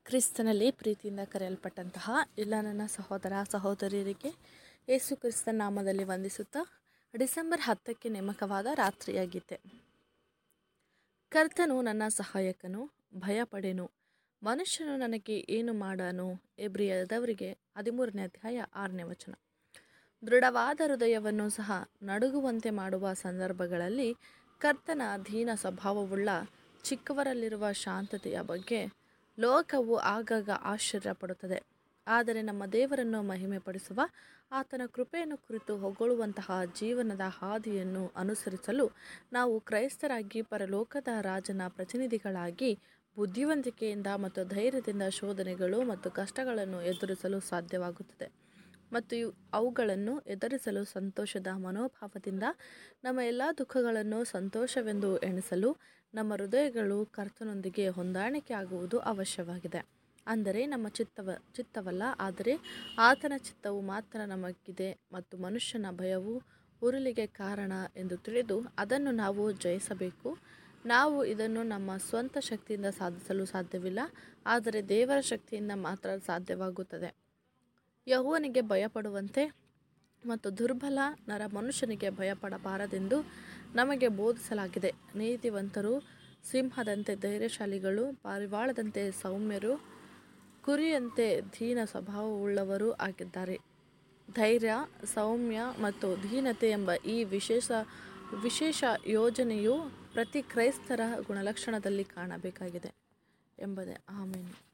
ಕ್ರಿಸ್ತನಲ್ಲಿ ಪ್ರೀತಿಯಿಂದ ಕರೆಯಲ್ಪಟ್ಟಂತಹ ಎಲ್ಲ ನನ್ನ ಸಹೋದರ ಸಹೋದರಿಯರಿಗೆ ಯೇಸು ಕ್ರಿಸ್ತನ ನಾಮದಲ್ಲಿ ವಂದಿಸುತ್ತಾ ಡಿಸೆಂಬರ್ ಹತ್ತಕ್ಕೆ ನೇಮಕವಾದ ರಾತ್ರಿಯಾಗಿದ್ದೆ ಕರ್ತನು ನನ್ನ ಸಹಾಯಕನು ಭಯಪಡೆನು ಮನುಷ್ಯನು ನನಗೆ ಏನು ಮಾಡಾನು ಎಬ್ರಿಯದವರಿಗೆ ಹದಿಮೂರನೇ ಅಧ್ಯಾಯ ಆರನೇ ವಚನ ದೃಢವಾದ ಹೃದಯವನ್ನು ಸಹ ನಡುಗುವಂತೆ ಮಾಡುವ ಸಂದರ್ಭಗಳಲ್ಲಿ ಕರ್ತನ ಅಧೀನ ಸ್ವಭಾವವುಳ್ಳ ಚಿಕ್ಕವರಲ್ಲಿರುವ ಶಾಂತತೆಯ ಬಗ್ಗೆ ಲೋಕವು ಆಗಾಗ ಆಶ್ಚರ್ಯಪಡುತ್ತದೆ ಆದರೆ ನಮ್ಮ ದೇವರನ್ನು ಮಹಿಮೆಪಡಿಸುವ ಆತನ ಕೃಪೆಯನ್ನು ಕುರಿತು ಹೊಗಳುವಂತಹ ಜೀವನದ ಹಾದಿಯನ್ನು ಅನುಸರಿಸಲು ನಾವು ಕ್ರೈಸ್ತರಾಗಿ ಪರಲೋಕದ ರಾಜನ ಪ್ರತಿನಿಧಿಗಳಾಗಿ ಬುದ್ಧಿವಂತಿಕೆಯಿಂದ ಮತ್ತು ಧೈರ್ಯದಿಂದ ಶೋಧನೆಗಳು ಮತ್ತು ಕಷ್ಟಗಳನ್ನು ಎದುರಿಸಲು ಸಾಧ್ಯವಾಗುತ್ತದೆ ಮತ್ತು ಇವು ಅವುಗಳನ್ನು ಎದುರಿಸಲು ಸಂತೋಷದ ಮನೋಭಾವದಿಂದ ನಮ್ಮ ಎಲ್ಲ ದುಃಖಗಳನ್ನು ಸಂತೋಷವೆಂದು ಎಣಿಸಲು ನಮ್ಮ ಹೃದಯಗಳು ಕರ್ತನೊಂದಿಗೆ ಹೊಂದಾಣಿಕೆ ಆಗುವುದು ಅವಶ್ಯವಾಗಿದೆ ಅಂದರೆ ನಮ್ಮ ಚಿತ್ತವ ಚಿತ್ತವಲ್ಲ ಆದರೆ ಆತನ ಚಿತ್ತವು ಮಾತ್ರ ನಮಗಿದೆ ಮತ್ತು ಮನುಷ್ಯನ ಭಯವು ಉರುಲಿಗೆ ಕಾರಣ ಎಂದು ತಿಳಿದು ಅದನ್ನು ನಾವು ಜಯಿಸಬೇಕು ನಾವು ಇದನ್ನು ನಮ್ಮ ಸ್ವಂತ ಶಕ್ತಿಯಿಂದ ಸಾಧಿಸಲು ಸಾಧ್ಯವಿಲ್ಲ ಆದರೆ ದೇವರ ಶಕ್ತಿಯಿಂದ ಮಾತ್ರ ಸಾಧ್ಯವಾಗುತ್ತದೆ ಯಹೋವನಿಗೆ ಭಯಪಡುವಂತೆ ಮತ್ತು ದುರ್ಬಲ ನರ ಮನುಷ್ಯನಿಗೆ ಭಯಪಡಬಾರದೆಂದು ನಮಗೆ ಬೋಧಿಸಲಾಗಿದೆ ನೀತಿವಂತರು ಸಿಂಹದಂತೆ ಧೈರ್ಯಶಾಲಿಗಳು ಪಾರಿವಾಳದಂತೆ ಸೌಮ್ಯರು ಕುರಿಯಂತೆ ದೀನ ಸ್ವಭಾವವುಳ್ಳವರು ಆಗಿದ್ದಾರೆ ಧೈರ್ಯ ಸೌಮ್ಯ ಮತ್ತು ದೀನತೆ ಎಂಬ ಈ ವಿಶೇಷ ವಿಶೇಷ ಯೋಜನೆಯು ಪ್ರತಿ ಕ್ರೈಸ್ತರ ಗುಣಲಕ್ಷಣದಲ್ಲಿ ಕಾಣಬೇಕಾಗಿದೆ ಎಂಬುದೇ ಆಮೇಲೆ